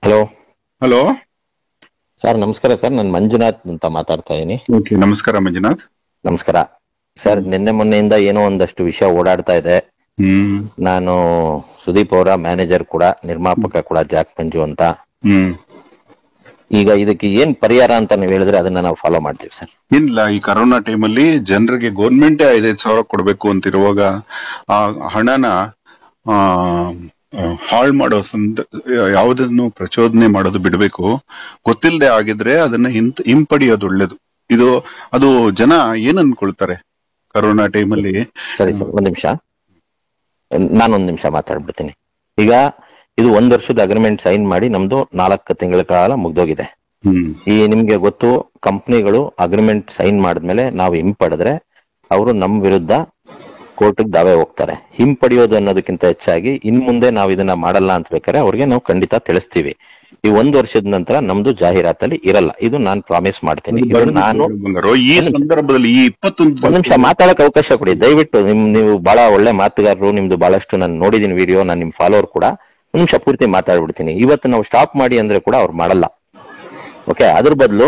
Hello hello sir ನಮಸ್ಕಾರ sir ನಾನು ಮಂಜುನಾಥ್ ಅಂತ ಮಾತಾಡ್ತಾ ಇದ್ದೀನಿ ಓಕೆ ನಮಸ್ಕಾರ ಮಂಜುನಾಥ್ ನಮಸ್ಕಾರ ಸರ್ ನಿನ್ನೆ ಮೊನ್ನೆಯಿಂದ ಏನೋ ಒಂದಷ್ಟು ವಿಷಯ ಓಡಾಡ್ತಾ ಇದೆ ಹ್ಮ್ ನಾನು ಸುದೀಪ್ ಅವರ ಮ್ಯಾನೇಜರ್ ಕೂಡ ನಿರ್ಮಾಪಕ ಕೂಡ ಜಾಕ್ ಮಂಜು ಅಂತ ಹ್ಮ್ ಈಗ ಇದಕ್ಕೆ ಏನ್ ಪರಿಹಾರ ಅಂತ ನೀವು ಹೇಳಿದ್ರೆ ಅದನ್ನ ನಾವು ಫಾಲೋ ಮಾಡ್ತೀವಿ ಸರ್ ಇಲ್ಲ ಈ ಕರೋನಾ ಟೈಮಲ್ಲಿ ಜನರಿಗೆ ಗೌರ್ಮೆಂಟ್ ಐದೈದು ಸಾವಿರ ಕೊಡ್ಬೇಕು ಅಂತಿರುವಾಗ ಆ ಹಣನ ಆ ಹಾಳು ಮಾಡೋ ಸಂದ ಯಾವುದನ್ನು ಪ್ರಚೋದನೆ ಮಾಡೋದು ಬಿಡಬೇಕು ಗೊತ್ತಿಲ್ಲದೆ ಆಗಿದ್ರೆ ಅದನ್ನ ಹಿಂತ್ ಹಿಂಪಡಿಯೋದು ಒಳ್ಳೇದು ಇದು ಅದು ಜನ ಏನ್ ಅನ್ಕೊಳ್ತಾರೆ ಕರೋನಾ ಟೈಮಲ್ಲಿ ಸರಿ ಸರ್ ಒಂದ್ ನಿಮಿಷ ನಾನೊಂದ್ ನಿಮಿಷ ಮಾತಾಡ್ಬಿಡ್ತೀನಿ ಈಗ ಇದು ಒಂದ್ ವರ್ಷದ ಅಗ್ರಿಮೆಂಟ್ ಸೈನ್ ಮಾಡಿ ನಮ್ದು ನಾಲ್ಕು ತಿಂಗಳ ಕಾಲ ಮುಗ್ದೋಗಿದೆ ಹ್ಮ್ ಈ ನಿಮ್ಗೆ ಗೊತ್ತು ಕಂಪ್ನಿಗಳು ಅಗ್ರಿಮೆಂಟ್ ಸೈನ್ ಮಾಡಿದ್ಮೇಲೆ ನಾವು ಹಿಂಪಡೆದ್ರೆ ಅವರು ನಮ್ ವಿರುದ್ಧ ಕೋರ್ಟ್ಗೆ ದಾವೆ ಹೋಗ್ತಾರೆ ಹಿಂಪಡೆಯೋದು ಅನ್ನೋದಕ್ಕಿಂತ ಹೆಚ್ಚಾಗಿ ಇನ್ ಮುಂದೆ ನಾವು ಇದನ್ನ ಮಾಡಲ್ಲ ಅಂತ ಬೇಕಾದ್ರೆ ಅವ್ರಿಗೆ ನಾವು ಖಂಡಿತ ತಿಳಿಸ್ತೀವಿ ಈ ಒಂದ್ ವರ್ಷದ ನಂತರ ನಮ್ದು ಜಾಹೀರಾತಲ್ಲಿ ಇರಲ್ಲ ಇದು ನಾನು ಪ್ರಾಮಿಸ್ ಮಾಡ್ತೀನಿ ಇದು ನಾನು ಬಂಗಾರು ಈ ಸಂದರ್ಭದಲ್ಲಿ ಈ ಒಂದ್ ಇಪ್ಪತ್ತೊಂದು ನಿಮಿಷ ಮಾತಾಡಕ್ ಅವಕಾಶ ಕೊಡಿ ದಯವಿಟ್ಟು ನಿಮ್ ನೀವು ಬಹಳ ಒಳ್ಳೆ ಮಾತುಗಾರರು ನಿಮ್ದು ಬಹಳಷ್ಟು ನಾನು ನೋಡಿದೀನಿ ವಿಡಿಯೋ ನಾನು ನಿಮ್ ಫಾಲೋವರ್ ಕೂಡ ಒಂದ್ ನಿಮಿಷ ಪೂರ್ತಿ ಮಾತಾಡ್ಬಿಡ್ತೀನಿ ಇವತ್ತು ನಾವು ಸ್ಟಾಪ್ ಮಾಡಿ ಅಂದ್ರೆ ಕೂಡ ಅವ್ರು ಮಾಡಲ್ಲ ಓಕೆ ಅದ್ರ ಬದಲು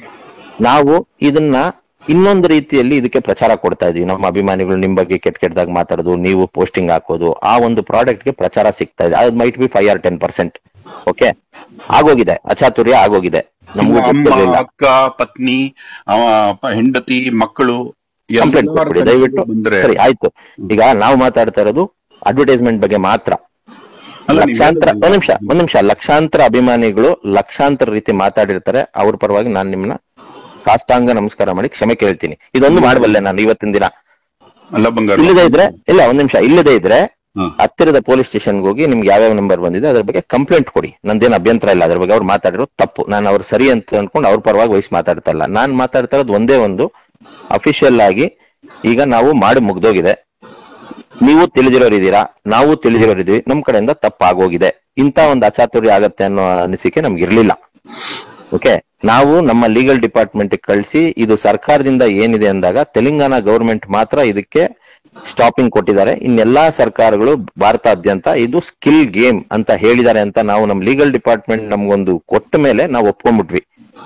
ನಾವು ಇದನ್ನ ಇನ್ನೊಂದು ರೀತಿಯಲ್ಲಿ ಇದಕ್ಕೆ ಪ್ರಚಾರ ಕೊಡ್ತಾ ಇದೀವಿ ನಮ್ಮ ಅಭಿಮಾನಿಗಳು ನಿಮ್ ಬಗ್ಗೆ ಕೆಟ್ಟ ಕೆಟ್ಟದಾಗ ಮಾತಾಡೋದು ನೀವು ಪೋಸ್ಟಿಂಗ್ ಹಾಕೋದು ಆ ಒಂದು ಪ್ರಾಡಕ್ಟ್ ಗೆ ಪ್ರಚಾರ ಸಿಗ್ತಾ ಇದೆ ಅದು might be five or ten percent okay ಆಗೋಗಿದೆ ಅಚಾತುರ್ಯ ಆಗೋಗಿದೆ ನಮಗೂ ಅಮ್ಮ ಗೊತ್ತಿರಲಿಲ್ಲ ಅಕ್ಕ ಪತ್ನಿ ಅವ ಪ- ಹೆಂಡತಿ ಮಕ್ಕಳು ಕಂಪ್ಲೇಂಟ್ ಎಲ್ಲರ ಕೊಟ್ಬಿಡಿ ಕಡೆಗೂ ದಯವಿಟ್ಟು ಬಂದ್ರೆ ಸರಿ ಆಯ್ತು ಈಗ ನಾವು ಮಾತಾಡ್ತಾ ಇರೋದು ಅಡ್ವರ್ಟೈಸ್ಮೆಂಟ್ ಬಗ್ಗೆ ಮಾತ್ರ ಅಲ್ಲ, ನೀವು ಲಕ್ಷಾಂತರ ಹೇಳಿದ್ರಲ್ಲ. ಒಂದ್ ನಿಮಿಷ ಒಂದ್ ನಿಮಿಷ ಲಕ್ಷಾಂತರ ಅಭಿಮಾನಿಗಳು ಲಕ್ಷಾಂತರ ರೀತಿ ಮಾತಾಡಿರ್ತಾರೆ ಅವ್ರ ಪರವಾಗಿ ನಾನು ನಿಮ್ಮನ್ನ ಸಾಷ್ಟಾಂಗ ನಮಸ್ಕಾರ ಮಾಡಿ ಕ್ಷಮೆ ಕೇಳ್ತೀನಿ ಇದೊಂದು ಮಾಡಬಲ್ಲೆ ನಾನು ಇವತ್ತಿನ ದಿನ ಅಲ್ಲ ಬಂಗಾರ ಇಲ್ಲದೆ ಇದ್ರೆ ಇಲ್ಲ ಒಂದ್ ನಿಮಿಷ ಇಲ್ಲದೆ ಇದ್ರೆ ಹ್ಮ್. ಹತ್ತಿರದ ಪೊಲೀಸ್ ಸ್ಟೇಷನ್ಗೆ ಹೋಗಿ ನಿಮ್ಗೆ ಯಾವ್ಯಾವ ನಂಬರ್ ಬಂದಿದೆ ಅದ್ರ ಬಗ್ಗೆ ಕಂಪ್ಲೇಂಟ್ ಕೊಡಿ ನಂದೇನು ಅಭ್ಯಂತರ ಇಲ್ಲ ಅದ್ರ ಬಗ್ಗೆ ಅವ್ರು ಮಾತಾಡಿರೋದು ತಪ್ಪು ನಾನು ಅವ್ರು ಸರಿ ಅಂತ ಅನ್ಕೊಂಡು ಅವ್ರ ಪರವಾಗಿ ವಹಿಸಿ ಮಾತಾಡ್ತಾ ಇಲ್ಲ ನಾನ್ ಮಾತಾಡ್ತಾ ಇರೋದು ಒಂದೇ ಒಂದು ಅಫಿಷಿಯಲ್ ಆಗಿ ಈಗ ನಾವು ಮಾಡಿ ಮುಗ್ದೋಗಿದೆ ನೀವು ತಿಳಿದಿರೋರಿದ್ದೀರಾ ನಾವು ತಿಳಿದಿರೋರಿದ್ದೀವಿ ನಮ್ ಕಡೆಯಿಂದ ತಪ್ಪಾಗೋಗಿದೆ ಇಂತ ಒಂದು ಅಚಾತುರ್ಯ ಆಗತ್ತೆ ಅನ್ನೋ ಅನಿಸಿಕೆ ನಮ್ಗೆ ಇರ್ಲಿಲ್ಲ ಓಕೆ ನಾವು ನಮ್ಮ ಲೀಗಲ್ ಡಿಪಾರ್ಟ್ಮೆಂಟ್ ಕಳಿಸಿ ಇದು ಸರ್ಕಾರದಿಂದ ಏನಿದೆ ಅಂದಾಗ ತೆಲಂಗಾಣ ಗವರ್ಮೆಂಟ್ ಮಾತ್ರ ಇದಕ್ಕೆ ಸ್ಟಾಪಿಂಗ್ ಕೊಟ್ಟಿದ್ದಾರೆ ಇನ್ನೆಲ್ಲಾ ಸರ್ಕಾರಗಳು ಭಾರತಾದ್ಯಂತ ಇದು ಸ್ಕಿಲ್ ಗೇಮ್ ಅಂತ ಹೇಳಿದ್ದಾರೆ ಅಂತ ನಾವು ನಮ್ಮ ಲೀಗಲ್ ಡಿಪಾರ್ಟ್ಮೆಂಟ್ ನಮ್ಗೊಂದು ಕೊಟ್ಟ ಮೇಲೆ ನಾವು ಒಪ್ಕೊಂಡ್ಬಿಟ್ವಿ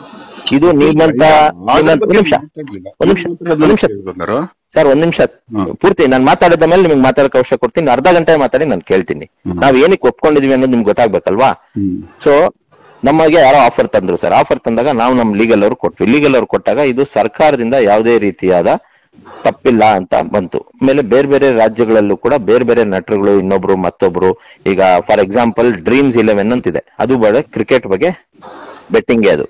ಇದು ನಿಮ್ಮಂತ ಅದ್ರ ನಿಮ್ಮಂತ- ಬಗ್ಗೆ ಒಂದ್ ನಿಮಿಷ ಮಾತಾಡ್ಲಿಲ್ಲ. ಒಂದ್ ನಿಮಿಷ ಅದನ್ನ ಒಂದ್ ನಿಮಿಷ ಬಂಗಾರು ಸರ್ ಒಂದ್ ನಿಮಿಷ ಹ್ಮ್. ಪೂರ್ತಿ ನಾನು ಮಾತಾಡಿದ ಮೇಲೆ ನಿಮ್ಗೆ ಮಾತಾಡಕ್ಕೆ ಅವಶ್ಯ ಕೊಡ್ತೀನಿ ಅರ್ಧ ಗಂಟೆ ಮಾತಾಡಿ ನಾನು ಕೇಳ್ತೀನಿ ನಾವ್ ಏನಕ್ಕೆ ಒಪ್ಕೊಂಡಿದೀವಿ ಅನ್ನೋದು ನಿಮ್ಗೆ ಗೊತ್ತಾಗ್ಬೇಕಲ್ವಾ ಹ್ಮ್. ಸೊ ನಮಗೆ ಯಾರೋ ಆಫರ್ ತಂದ್ರು ಸರ್ ಆಫರ್ ತಂದಾಗ ನಾವು ನಮ್ ಲೀಗಲ್ ಅವ್ರು ಕೊಟ್ವಿ ಲೀಗಲ್ ಅವ್ರು ಕೊಟ್ಟಾಗ ಇದು ಸರ್ಕಾರದಿಂದ ಯಾವುದೇ ರೀತಿಯಾದ ತಪ್ಪಿಲ್ಲ ಅಂತ ಬಂತು ಆಮೇಲೆ ಬೇರೆ ಬೇರೆ ರಾಜ್ಯಗಳಲ್ಲೂ ಕೂಡ ಬೇರೆ ಬೇರೆ ನಟರುಗಳು ಇನ್ನೊಬ್ರು ಮತ್ತೊಬ್ರು ಈಗ ಫಾರ್ ಎಕ್ಸಾಂಪಲ್ ಡ್ರೀಮ್ಸ್ ಇಲೆವೆನ್ ಅಂತಿದೆ ಅದು ಬಡ ಕ್ರಿಕೆಟ್ ಬಗ್ಗೆ ಬೆಟ್ಟಿಂಗ್ ಅದು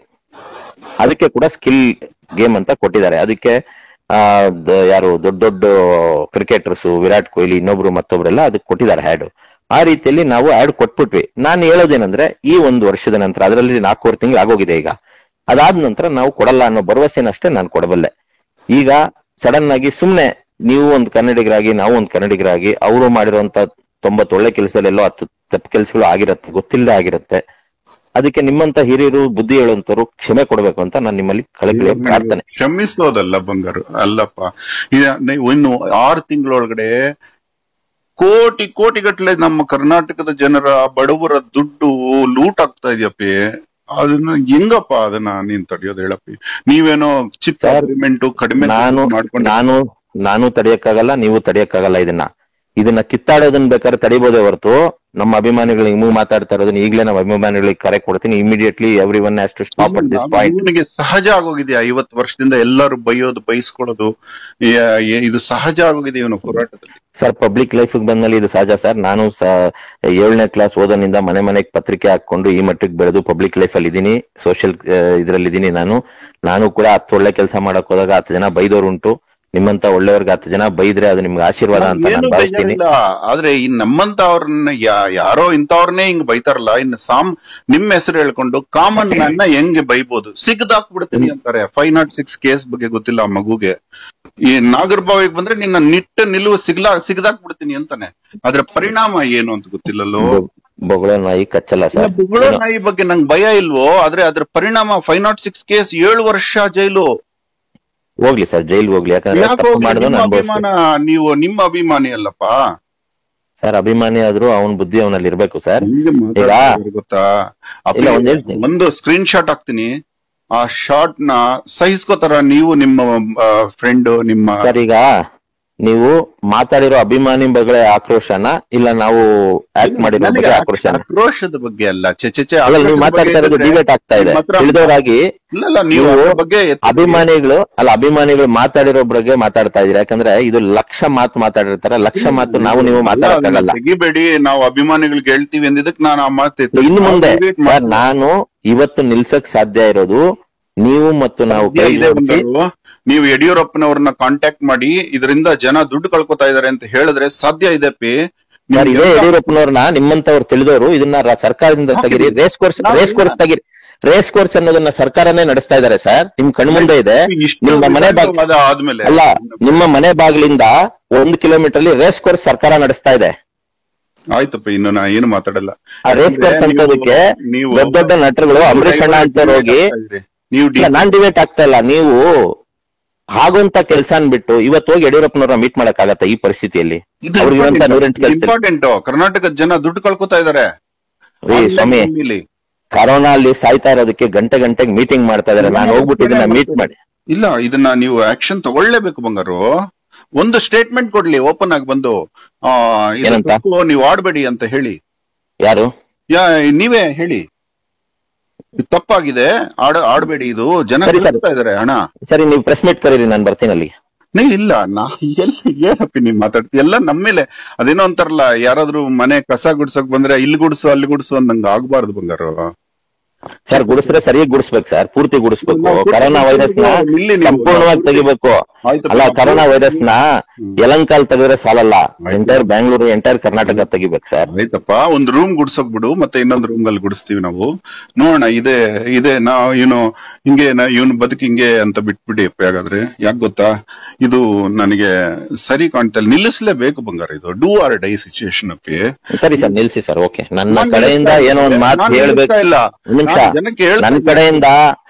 ಅದಕ್ಕೆ ಕೂಡ ಸ್ಕಿಲ್ ಗೇಮ್ ಅಂತ ಕೊಟ್ಟಿದ್ದಾರೆ ಅದಕ್ಕೆ ಆ, ದ- ಯಾರು ದೊಡ್ಡ ದೊಡ್ಡ ಕ್ರಿಕೆಟರ್ಸ್ ವಿರಾಟ್ ಕೊಹ್ಲಿ ಇನ್ನೊಬ್ರು ಮತ್ತೊಬ್ರೆಲ್ಲ ಅದಕ್ಕೆ ಕೊಟ್ಟಿದ್ದಾರೆ ಹ್ಯಾಡ್ ಆ ರೀತಿಯಲ್ಲಿ ನಾವು ಆಡ್ ಕೊಟ್ಬಿಟ್ವಿ ನಾನು ಹೇಳೋದೇನಂದ್ರೆ ಈ ಒಂದು ವರ್ಷದ ನಂತರ ಅದರಲ್ಲಿ ನಾಲ್ಕೂವರೆ ತಿಂಗಳು ಆಗೋಗಿದೆ ಈಗ ಅದಾದ ನಂತರ ನಾವು ಕೊಡಲ್ಲ ಅನ್ನೋ ಭರವಸೆನಷ್ಟೇ ನಾನು ಕೊಡಬಲ್ಲೆ ಈಗ ಸಡನ್ ಆಗಿ ಸುಮ್ನೆ ನೀವು ಒಂದು ಕನ್ನಡಿಗರಾಗಿ ನಾವು ಒಂದು ಕನ್ನಡಿಗರಾಗಿ ಅವರು ಮಾಡಿರುವಂತ ತೊಂಬತ್ತು ಒಳ್ಳೆ ಕೆಲಸದಲ್ಲೆಲ್ಲೋ ಹತ್ತು ತಪ್ಪು ಕೆಲಸಗಳು ಆಗಿರತ್ತೆ ಗೊತ್ತಿಲ್ಲದೆ ಆಗಿರತ್ತೆ ಅದಕ್ಕೆ ನಿಮ್ಮಂತ ಹಿರಿಯರು ಬುದ್ಧಿ ಹೇಳುವಂತವ್ರು ಕ್ಷಮೆ ಕೊಡ್ಬೇಕು ಅಂತ ನಾನು ನಿಮ್ಮಲ್ಲಿ ಕಳಕಳಿಯ ಪ್ರಾರ್ಥನೆ ಕ್ಷಮಿಸೋದಲ್ಲ ಬಂಗಾರು ಅಲ್ಲಪ್ಪ ಇದ- ನೀವು ಇನ್ನು ಆರು ತಿಂಗಳೊಳಗಡೆ ಕೋಟಿ ಕೋಟಿ ಗಟ್ಟಲೆ ನಮ್ಮ ಕರ್ನಾಟಕದ ಜನರ ಬಡವರ ದುಡ್ಡು ಲೂಟ್ ಆಗ್ತಾ ಇದೆಯಪ್ಪಿ ಅದನ್ನ ಹೆಂಗಪ್ಪ ಅದನ್ನ ನೀನ್ ತಡೆಯೋದು ಹೇಳಪ್ಪಿ ನೀವೇನೋ ಚಿಪ್ Sir, ಅಗ್ರಿಮೆಂಟ್ ಕಡಿಮೆ ನಾನು ಮಾಡ್ಕೊಂಡು ನಾನು ನಾನು ತಡೆಯಕ್ಕಾಗಲ್ಲ ನೀವು ತಡೆಯಕ್ಕಾಗಲ್ಲ ಇದನ್ನ ಇದನ್ನ ಕಿತ್ತಾಡೋದನ್ನ ಬೇಕಾದ್ರೆ ತಡಿಬೋದೇ ಹೊರತು ನಮ್ಮ ಅಭಿಮಾನಿಗಳಿಗೆ ನೀವು ಮಾತಾಡ್ತಾ ಇರೋದನ್ನ ಈಗಲೇ ನಮ್ಮ ಅಭಿಮಾನಿಗಳಿಗೆ ಕರೆ ಕೊಡ್ತೀನಿ immediately everyone has to stop at this point ಇವನಿಗೆ ಸಹಜ ಆಗೋಗಿದೆ ಐವತ್ತು ವರ್ಷದಿಂದ ಎಲ್ಲರೂ ಬೈಯೋದು ಬೈಸ್ಕೊಳ್ಳೋದು ಯ- ಯ- ಇದು ಸಹಜ ಆಗೋಗಿದೆ ಇವನು ಹೋರಾಟದಲ್ಲಿ ಸರ್ ಪಬ್ಲಿಕ್ ಲೈಫ್ ಬಂದ್ಮೇಲೆ ಇದು ಸಹಜ ಸರ್ ನಾನು ಏಳನೇ ಕ್ಲಾಸ್ ಓದೋನಿಂದ ಮನೆ ಮನೆಗೆ ಪತ್ರಿಕೆ ಹಾಕೊಂಡು ಈ ಮಟ್ಟಕ್ಕೆ ಬೆಳೆದು ಪಬ್ಲಿಕ್ ಲೈಫ್ ಅಲ್ಲಿ ಇದೀನಿ ಸೋಷಿಯಲ್ ಇದ್ರಲ್ಲಿ ಇದೀನಿ ನಾನು ನಾನು ಕೂಡ ಹತ್ತು ಒಳ್ಳೆ ಕೆಲಸ ಮಾಡಕ್ ಹೋದಾಗ ಹತ್ತು ಜನ ಬೈದವ್ರು ಉಂಟು ನಿಮ್ಮಂತ ಒಳ್ಳೆಯವ್ರಿಗೆ ಹತ್ತು ಜನ ಬೈದ್ರೆ ಅದು ನಿಮ್ಗೆ ಆಶೀರ್ವಾದ ಅಂತ ಏನು ನಾನು ಭಾವಿಸ್ತೀನಿ ಬೇಜಾರಿಲ್ಲ ಆದ್ರೆ ಇನ್ ನಮ್ಮಂತ ಅವ್ರನ್ನ ಯಾರೋ ಇಂಥವ್ರನ್ನೇ ಹಿಂಗ್ ಬೈತಾರಲ್ಲ ಇನ್ನು ಸಾಮ್ ನಿಮ್ ಹೆಸರು ಹೇಳ್ಕೊಂಡು ಕಾಮನ್ ಮ್ಯಾನ್ ನ ಹೆಂಗೆ ಬೈಬೋದು ಸಿಗದಾಕ್ಬಿಡ್ತೀನಿ ಅಂತಾರೆ ಫೈವ್ ನಾಟ್ ಸಿಕ್ಸ್ ಕೇಸ್ ಬಗ್ಗೆ ಗೊತ್ತಿಲ್ಲ ಆ ಮಗುಗೆ ಈ ನಾಗರಭಾವಿಗೆ ಬಂದ್ರೆ ನಿನ್ನ ನಿಟ್ಟ ನಿಲುವು ಸಿಗ್ಲಾ ಸಿಗದಾಕ್ಬಿಡ್ತೀನಿ ಅಂತಾನೆ ಅದ್ರ ಪರಿಣಾಮ ಏನು ಅಂತ ಗೊತ್ತಿಲ್ಲಲ್ಲೋ ಬೊಗಳ ನಾಯಿ ಕಚ್ಚಲ್ಲ ಸರ್ ಬುಗುಳೋ ನಾಯಿ ಬಗ್ಗೆ ನಂಗೆ ಭಯ ಇಲ್ವೋ ಆದ್ರೆ ಅದ್ರ ಪರಿಣಾಮ ಫೈವ್ ನಾಟ್ ಸಿಕ್ಸ್ ಕೇಸ್ ಏಳು ವರ್ಷ ಜೈಲು ಹೋಗ್ಲಿ ಸರ್ ಜೈಲ್ ಹೋಗ್ಲಿ ಯಾಕಂದ್ರೆ ಯಾಕೆ ತಪ್ಪು ಹೋಗ್ಲಿ? ಮಾಡಿದ್ರು ನಿಮ್ಮ ಅನುಭವಿಸ್ಬೇಕು ಅಭಿಮಾನ ನೀವು ನಿಮ್ಮ ಅಭಿಮಾನಿ ಅಲ್ಲಪ್ಪ ಸರ್ ಅಭಿಮಾನಿ ಆದ್ರೂ ಅವನ ಬುದ್ಧಿ ಅವನಲ್ಲಿ ಇರ್ಬೇಕು ಸರ್ ಹೆಂಗೆ ಈಗ ಮಾತಾಡ್ತಿದ್ದಾರೆ ಗೊತ್ತಾ ಅಪ್ಪಿ, ಇಲ್ಲ, ಒಂದ್ ಹೇಳ್ತೀನಿ. ಒಂದು ಸ್ಕ್ರೀನ್ ಶಾಟ್ ಹಾಕ್ತೀನಿ ಆ ಶಾಟ್ ನ ಸಹಿಸ್ಕೋತಾರ ನೀವು ನಿಮ್ಮ ಫ್ರೆಂಡ್ ನಿಮ್ಮ ಸರ್ ಈಗ ನೀವು ಮಾತಾಡಿರೋ ಅಭಿಮಾನಿ ಬಗ್ಗೆ ಆಕ್ರೋಶನ ಇಲ್ಲ ನಾವು ಆಕ್ಟ್ ಮಾಡಿರೋ ನನಗೆ ಬಗ್ಗೆ ಆಕ್ರೋಶನ ಆಕ್ರೋಶದ ಬಗ್ಗೆ ಅಲ್ಲ ಚೆ ಚೆ ಚೆ ಅಲ್ಲ ನೀವು ಆಕ್ರೋಶದ ಮಾತಾಡ್ತಾ ಬಗ್ಗೆ ಇರೋದು ಇದ್ರೆ ಡಿಬೇಟ್ ಆಗ್ತಾ ಇದೆ ನಿಮ್ಮ ಹತ್ರ- ತಿಳಿದವರಾಗಿ ಇಲ್ಲ ಇಲ್ಲ ನೀವು ನೀವು ಅದ್ರ ಬಗ್ಗೆ ಎತ್ತಿ- ಅಭಿಮಾನಿಗಳು ಅಲ್ಲ ಅಭಿಮಾನಿಗಳು ಮಾತಾಡಿರೋ ಬಗ್ಗೆ ಮಾತಾಡ್ತಾ ಇದೀರ ಯಾಕಂದ್ರೆ ಇದು ಲಕ್ಷ ಮಾತು ಮಾತಾಡಿರ್ತಾರೆ ಲಕ್ಷ ಮಾತು ನಾವು ನೀವು ಮಾತಾಡಕ್ಕಾಗಲ್ಲ ಅಲ್ಲ, ತೆಗಿಬೇಡಿ ನಾವು ಅಭಿಮಾನಿಗಳಿಗೆ ಹೇಳ್ತೀವಿ ಅಂದಿದ್ದಕ್ಕೆ ನಾನು ಆ ಮಾತು ಎತ್ತಿದ್ದು. ಇನ್ನು ಮುಂದೆ ನಾವು debate ಸರ್ ಮಾಡ್ತೀವಿ. ನಾನು ಇವತ್ತು ನಿಲ್ಸಕ್ ಸಾಧ್ಯ ಇರೋದು ನೀವು ಮತ್ತು ನಾವು ಸಾಧ್ಯ ಕೈ ಇದೆ ಜೋಡಿಸಿ ಬಂದರು. ನೀವು ಯಡಿಯೂರಪ್ಪನವ್ರನ್ನ ಕಾಂಟ್ಯಾಕ್ಟ್ ಮಾಡಿ ಇದರಿಂದ ಜನ ದುಡ್ಡು ಕಳ್ಕೊತಾ ಇದಾರೆ ಅಂತ ಹೇಳಿದ್ರೆ ಸಾಧ್ಯ ಇದೆ ಪಿ ಸರ್ ಇದೇ ಯಡಿಯೂರಪ್ಪನವ್ರನ್ನ ನಿಮ್ಮಂತವ್ರು ತಿಳಿದವರು ಇದನ್ನ ರ- ಸರ್ಕಾರದಿಂದ ತೆಗಿರಿ ರೇಸ್ ಕೋರ್ಸ್ ನಾವು ರೇಸ್ ಕೋರ್ಸ್ ತೆಗಿರಿ ರೇಸ್ ಕೋರ್ಸ್ ಅನ್ನೋದನ್ನ ಸರ್ಕಾರನೇ ನಡೆಸ್ತಾ ಇದ್ದಾರೆ ಸರ್ ನಿಮ್ ಕಣ್ಮುಂದೆ ಇದೆ ಇಷ್ಟು ನಿಮ್ಮ ಮನೆ ಬಾಗ್ ವಿವಾದವಾದ ಆದ್ಮೇಲೆ ಅಲ್ಲ ನಿಮ್ಮ ಮನೆ ಬಾಗಿಲಿಂದ ಒಂದು ಕಿಲೋಮೀಟರ್ ಅಲ್ಲಿ ರೇಸ್ ಕೋರ್ಸ್ ಸರ್ಕಾರ ನಡೆಸ್ತಾ ಇದೆ ಆಯ್ತಪ್ಪ ಇನ್ನು ನಾ ಏನು ಮಾತಾಡಲ್ಲ ಆ ರೇಸ್ ಕೋರ್ಸ್ ನೀವು- ಅಂತದಕ್ಕೆ ನೀವು ದೊಡ್ಡ ದೊಡ್ಡ ನಟರುಗಳು ಅಂಬರೀಷ್ ಅಣ್ಣ ಅಂತವ್ರು ಹೋಗಿ ನೀವು ಇಲ್ಲ, ನಾನ್ ಡಿಬೇಟ್ ಆಗ್ತಾ ಇಲ್ಲ ನೀವು ಹಾಗುಂತ ಕೆಲ್ಸನ್ ಬಿಟ್ಟು ಇವತ್ತು ಹೋಗಿ ಯಡಿಯೂರಪ್ಪನವ್ರನ್ನ ಮೀಟ್ ಮಾಡಕ್ ಆಗತ್ತ ಈ ಪರಿಸ್ಥಿತಿಯಲ್ಲಿ ಅವ್ರಿಗೆ ಇರುವಂತ ನೂರೆಂಟು ಕೆಲಸ ಇಂಪಾರ್ಟೆಂಟ್ ಕರ್ನಾಟಕದ ಜನ ದುಡ್ಡು ಕಳ್ಕೊತಾ ಇದಾರೆ ಸ್ವಾಮಿ ಕರೋನಾ ಅಲ್ಲಿ ಸಾಯ್ತಾ ಇರೋದಕ್ಕೆ ಗಂಟೆ ಗಂಟೆಗೆ ಮೀಟಿಂಗ್ ಮಾಡ್ತಾ ಇದಾರೆ ನಾನು ಹೋಗ್ಬಿಟ್ಟು ಇದನ್ನ ಮೀಟ್ ಮಾಡಿ ಇಲ್ಲ ಇದನ್ನ ನೀವು ಆಕ್ಷನ್ ತಗೊಳ್ಳೇಬೇಕು ಬಂಗಾರು ಒಂದು ಸ್ಟೇಟ್ಮೆಂಟ್ ಕೊಡ್ಲಿ ಓಪನ್ ಆಗಿ ಬಂದು ಆ ಇದು ಏನಂತ? ತಪ್ಪು ನೀವು ಆಡ್ಬೇಡಿ ಅಂತ ಹೇಳಿ ಯಾರು ಯಾ ನೀವೇ ಹೇಳಿ ಇದು ತಪ್ಪಾಗಿದೆ ಆಡ ಆಡ್ಬೇಡಿ ಇದು ಜನ ಸರಿ, ಸರಿ. ಕಳ್ಕೊತಾ ಇದಾರೆ ಹಣ ಸರಿ ನೀವು ಪ್ರೆಸ್ ಮೀಟ್ ಕರೀರಿ ನಾನು ಬರ್ತೀನಿ ಅಲ್ಲಿ ನೀ ಇಲ್ಲ ನಾ ಎಲ್ಲಿ ಏನಪ್ಪಿ ನೀವ್ ಮಾತಾಡ್ತಿ ಎಲ್ಲ ನಮ್ಮೇಲೆ ಅದೇನೋ ಅಂತಾರಲ್ಲ ಯಾರಾದ್ರೂ ಮನೆ ಕಸ ಗುಡ್ಸಕ್ ಬಂದ್ರೆ ಇಲ್ಲಿ ಗುಡ್ಸು ಅಲ್ಲಿ ಗುಡ್ಸು ಅಂದಂಗ ಆಗ್ಬಾರ್ದು ಬಂಗಾರು ಸರ್ ಗುಡಿಸಿದ್ರೆ ಸರಿಯಾಗಿ ಗುಡಿಸ್ಬೇಕು ಸರ್ ಪೂರ್ತಿ ಗುಡಿಸ್ಬೇಕು ನಾವು ಪೂರ್ತಿ ಕರೋನಾ ವೈರಸ್ ನ ಇಲ್ಲಿ ನೀವು- ಸಂಪೂರ್ಣವಾಗಿ ತೆಗಿಬೇಕು ಆಯ್ತಪ್ಪ. ಅಲ್ಲ ಕರೋನಾ ವೈರಸ್ ನ ಯಲಂಕಾಲ್ ತೆಗೆದ್ರೆ ಸಾಲಲ್ಲ ಆಯ್ತು. ಎಂಟೈರ್ ಬ್ಯಾಂಗ್ಳೂರು ಎಂಟೈರ್ ಕರ್ನಾಟಕ ತೆಗಿಬೇಕು ಸರ್ ಆಯ್ತಪ್ಪ ಒಂದ್ ರೂಮ್ ಗುಡ್ಸೋಕ್ ಬಿಡು ಮತ್ತೆ ಇನ್ನೊಂದ್ ರೂಮ್ ಅಲ್ಲಿ ಗುಡಿಸ್ತೀವಿ ನಾವು ನೋಡೋಣ ಇದೇ ಇದೇ ನಾ ಏನು ಹಿಂಗೆ ಇವನ್ ಬದುಕು ಹಿಂಗೆ ಅಂತ ಬಿಟ್ಬಿಡಿ ಅಪ್ಪ ಹಾಗಾದ್ರೆ ಯಾಕೆ ಗೊತ್ತಾ ಇದು ನನಗೆ ಸರಿ ಕಾಣ್ತಾ ಇಲ್ಲ ನಿಲ್ಲಿಸ್ಲೇಬೇಕು ಬಂಗಾರ ಇದು ಡೂ ಆರ್ ಡೈ ಸಿಚುಯೇಷನ್ ಅಪ್ಪಿ ಸರಿ ಸರ್ ನಿಲ್ಸಿ ಸರ್ ಓಕೆ ನನ್ನ ನಾನ್ ಕಡೆಯಿಂದ ನಿಲ್ಲಿಸ್ತಾ ಏನೋ ಒಂದ್ ಮಾತು ನಾನ್ ಹೇಳ್ಬೇಕು ನಿಲ್ಲಿಸ್ತಾ ಇಲ್ಲ ಒಂದ್ ನಿಮಿಷ ನಾನ್ ಜನಕ್ಕೆ ಹೇಳ್ತಾ ನನ್ನ ಇದ್ದೀನಿ. ಕಡೆಯಿಂದ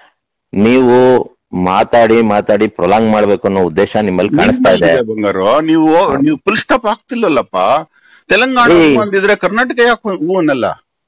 ನೀವು ಮಾತಾಡಿ ಮಾತಾಡಿ ಪ್ರೊಲಾಂಗ್ ಮಾಡ್ಬೇಕು ಅನ್ನೋ ಉದ್ದೇಶ ನಿಮ್ಮಲ್ಲಿ ಕಾಣಿಸ್ತಾ ಇದೆ ನಿಮ್ಮಲ್ಲಿದೆ ಬಂಗಾರು ನೀವು ನೀವು ಫುಲ್ ಸ್ಟಾಪ್ ಆಗ್ತಿಲ್ಲಲ್ಲಪ್ಪ ತೆಲಂಗಾಣ ಏ. ಹೂ ಅಂದಿದ್ರೆ ಕರ್ನಾಟಕ ಯಾಕೆ ಹೂ ಅನ್ನಲ್ಲ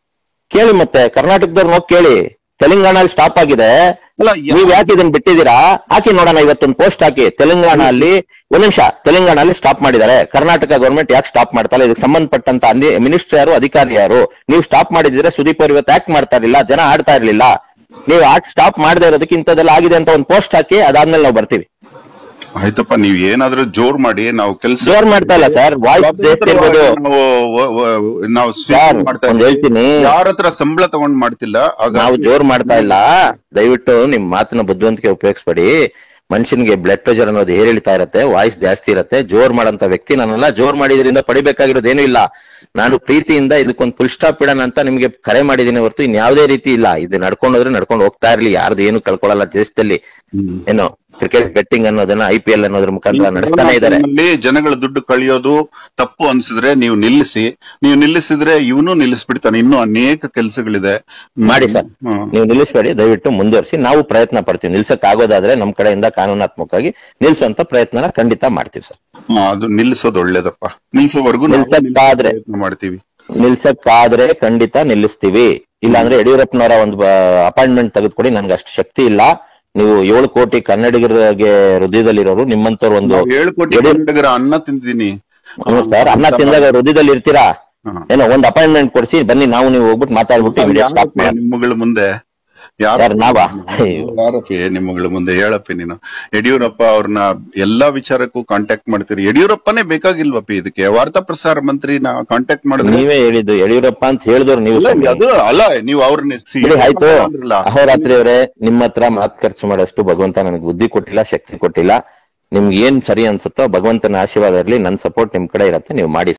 ಕೇಳಿ ಮತ್ತೆ ಕರ್ನಾಟಕದವ್ರನ್ನ ಹೋಗಿ ಕೇಳಿ ತೆಲಂಗಾಣ ಸ್ಟಾಪ್ ಆಗಿದೆ ಅಲ್ಲ ಯಾ- ನೀವ್ ಯಾಕೆ ಇದನ್ನ ಬಿಟ್ಟಿದ್ದೀರಾ ಹಾಕಿ ನೋಡೋಣ ಇವತ್ತೊಂದು ಪೋಸ್ಟ್ ಹಾಕಿ ತೆಲಂಗಾಣ ಅಲ್ಲಿ ಒಂದ್ ನಿಮಿಷ ತೆಲಂಗಾಣ ಅಲ್ಲಿ ಸ್ಟಾಪ್ ಮಾಡಿದ್ದಾರೆ ಕರ್ನಾಟಕ ಗೌರ್ಮೆಂಟ್ ಯಾಕೆ ಸ್ಟಾಪ್ ಮಾಡ್ತಾರೆ ಇದಕ್ಕೆ ಸಂಬಂಧಪಟ್ಟಂತ ಮಿನಿಸ್ಟರ್ ಯಾರು ಅಧಿಕಾರಿ ಯಾರು ನೀವು ಸ್ಟಾಪ್ ಮಾಡಿದ್ರೆ ಸುದೀಪ್ ಅವ್ರು ಇವತ್ತು ಯಾಕೆ ಮಾಡ್ತಾ ಇರ್ಲಿಲ್ಲ ಜನ ಆಡ್ತಾ ಇರ್ಲಿಲ್ಲ ನೀವು ಆಟ್ ಸ್ಟಾಪ್ ಮಾಡದೇ ಇರೋದಕ್ಕೆ ಇಂಥದ್ದೆಲ್ಲ ಆಗಿದೆ ಅಂತ ಒಂದು ಪೋಸ್ಟ್ ಹಾಕಿ ಅದಾದ್ಮೇಲೆ ನಾವು ಬರ್ತೀವಿ ಆಯ್ತಪ್ಪ ನೀವ್ ಏನಾದ್ರೂ ಜೋರ್ ಮಾಡಿ ನಾವು ಕೆಲಸ ಜೋರ್ ಮಾಡ್ತಾ ಇಲ್ಲ ಸರ್ ವಾಯ್ಸ್ ಜಾಸ್ತಿ ಇರ್ಬೋದು ನಾವು ವ- ವ- ನಾವು ಸರ್ ಸ್ವೀಕಾರ ಮಾಡ್ತಾ ಒಂದ್ ಹೇಳ್ತೀನಿ ಯಾರ ಹತ್ರ ಸಂಬಳ ತಗೊಂಡ್ ಮಾಡ್ತಿಲ್ಲ ಹಾಗಾಗಿ ನಾವು ಜೋರ್ ಮಾಡ್ತಾ ಇಲ್ಲ ದಯವಿಟ್ಟು ನಿಮ್ ಮಾತಿನ ಬುದ್ಧಿವಂತಿಕೆ ಉಪಯೋಗಿಸ್ಬೇಡಿ ಮನುಷ್ಯನಿಗೆ ಬ್ಲಡ್ ಪ್ರೆಷರ್ ಅನ್ನೋದು ಏರಿಳಿತಾ ಇರುತ್ತೆ ವಾಯ್ಸ್ ಜಾಸ್ತಿ ಇರುತ್ತೆ ಜೋರ್ ಮಾಡಂತ ವ್ಯಕ್ತಿ ನಾನೆಲ್ಲ ಜೋರ್ ಮಾಡಿದ್ರಿಂದ ಪಡಿಬೇಕಾಗಿರೋದೇನು ಇಲ್ಲ ನಾನು ಪ್ರೀತಿಯಿಂದ ಇದಕ್ಕೊಂದು ಫುಲ್ ಸ್ಟಾಪ್ ಇಡೋಣ ಅಂತ ನಿಮ್ಗೆ ಕರೆ ಮಾಡಿದೀನಿ ಹೊರತು ಇನ್ಯಾವುದೇ ರೀತಿ ಇಲ್ಲ ಇದು ನಡ್ಕೊಂಡು ಹೋದ್ರೆ ನಡ್ಕೊಂಡು ಹೋಗ್ತಾ ಇರ್ಲಿ ಯಾರ್ದು ಏನು ಕಳ್ಕೊಳ್ಳಲ್ಲ ದೇಶದಲ್ಲಿ ಹ್ಮ್. ಏನು ಕ್ರಿಕೆಟ್ ಬೆಟ್ಟಿಂಗ್ ಅನ್ನೋದನ್ನ ಐ ಪಿ ಎಲ್ ಅನ್ನೋದ್ರ ಮುಖಾಂತರ ನಡೆಸ್ತಾನೆ ಇದ್ದಾರೆ ಅಲ್ಲಿ ಜನಗಳ ದುಡ್ಡು ಕಳಿಯೋದು ತಪ್ಪು ಅನ್ಸಿದ್ರೆ ನೀವು ನಿಲ್ಲಿಸಿ ನೀವು ನಿಲ್ಲಿಸಿದ್ರೆ ಇವನು ನಿಲ್ಲಿಸ್ಬಿಡ್ತಾನೆ ಇನ್ನೂ ಅನೇಕ ಕೆಲಸಗಳಿದೆ ಮಾಡಿ ಸರ್ ಹ್ಮ್. ನೀವು ನಿಲ್ಲಿಸಬೇಡಿ ದಯವಿಟ್ಟು ಮುಂದುವರಿಸಿ ನಾವು ಪ್ರಯತ್ನ ಪಡ್ತೀವಿ ನಿಲ್ಸಕ್ ಆಗೋದಾದ್ರೆ ನಮ್ ಕಡೆಯಿಂದ ಕಾನೂನಾತ್ಮಕವಾಗಿ ನಿಲ್ಸುವಂತ ಪ್ರಯತ್ನನ ಖಂಡಿತ ಮಾಡ್ತೀವಿ ಸರ್ ಹ್ಮ್, ಅದು ನಿಲ್ಲಿಸೋದು ಒಳ್ಳೇದಪ್ಪ ನಿಲ್ಸೋವರೆಗೂ ನಾವು ನಿಲ್ಸಕ್ಕಾದ್ರೆ ಪ್ರಯತ್ನ ಮಾಡ್ತೀವಿ ನಿಲ್ಸಕ್ಕಾದ್ರೆ ಖಂಡಿತ ನಿಲ್ಲಿಸ್ತೀವಿ ಇಲ್ಲಾಂದ್ರೆ ಯಡಿಯೂರಪ್ಪನವರ ಒಂದು ಅಪಾಯಿಂಟ್ಮೆಂಟ್ ತೆಗೆದುಕೊಡಿ ನನ್ಗೆ ಅಷ್ಟು ಶಕ್ತಿ ಇಲ್ಲ ನೀವು ಏಳು ಕೋಟಿ ಕನ್ನಡಿಗರಿಗೆ ಹೃದಯದಲ್ಲಿರೋರು ನಿಮ್ಮಂತವ್ರು ಒಂದು ನಾವು ಏಳು ಕೋಟಿ ಯಡಿ- ಕನ್ನಡಿಗರ ಅನ್ನ ತಿಂದಿದ್ದೀನಿ ಸರ್ ಅನ್ನ ತಿಂದಾಗ ಹೃದಯದಲ್ಲಿ ಇರ್ತೀರಾ ಹಾ. ಏನೋ ಒಂದು ಅಪಾಯಿಂಟ್ಮೆಂಟ್ ಕೊಡಿಸಿ ಬನ್ನಿ ನಾವು ನೀವು ಹೋಗ್ಬಿಟ್ಟು ಮಾತಾಡ್ಬಿಟ್ಟು ವಿಡಿಯೋ ಸ್ಟಾಪ್ ಯಾರಪ್ಪ ನಿಮ್ಮಗಳ ಮುಂದೆ ಯಾರು ಯಾರು ನಾವಾ ಅಯ್ಯೋ. ಯಾರಪ್ಪಿ ನಿಮ್ಮಗಳ ಮುಂದೆ ಹೇಳಪ್ಪಿ ನೀನು ಯಡಿಯೂರಪ್ಪ ಅವ್ರನ್ನ ಎಲ್ಲಾ ವಿಚಾರಕ್ಕೂ ಕಾಂಟ್ಯಾಕ್ಟ್ ಮಾಡ್ತೀರಿ ಯಡಿಯೂರಪ್ಪನೇ ಬೇಕಾಗಿಲ್ವಪ್ಪಿ ಇದಕ್ಕೆ ವಾರ್ತಾ ಪ್ರಸಾರ ಮಂತ್ರಿನ ಕಾಂಟ್ಯಾಕ್ಟ್ ಮಾಡಿದ್ರೆ ನೀವೇ ಹೇಳಿದ್ದು ಯಡಿಯೂರಪ್ಪ ಅಂತ ಹೇಳಿದವ್ರು ನೀವು ಅಲ್ಲ, ಸ್ವಾಮಿ. ಅದು ಅಲ್ಲ ನೀವು ಅವ್ರನ್ನ ಸಿ- ಬಿಡಿ ಆಯ್ತು ಅಂದ್ರಲ್ಲ. ಅಹೋರಾತ್ರಿ ಅವರೇ ನಿಮ್ಮ ಹತ್ರ ಮಾತು ಖರ್ಚು ಮಾಡೋಷ್ಟು ಭಗವಂತ ನನಗೆ ಬುದ್ಧಿ ಕೊಟ್ಟಿಲ್ಲ ಶಕ್ತಿ ಕೊಟ್ಟಿಲ್ಲ ನಿಮ್ಗೆ ಏನ್ ಸರಿ ಅನ್ಸುತ್ತೋ ಭಗವಂತನ ಆಶೀರ್ವಾದ ಇರಲಿ ನನ್ನ ಸಪೋರ್ಟ್ ನಿಮ್ ಕಡೆ ಇರತ್ತೆ ನೀವು ಮಾಡಿ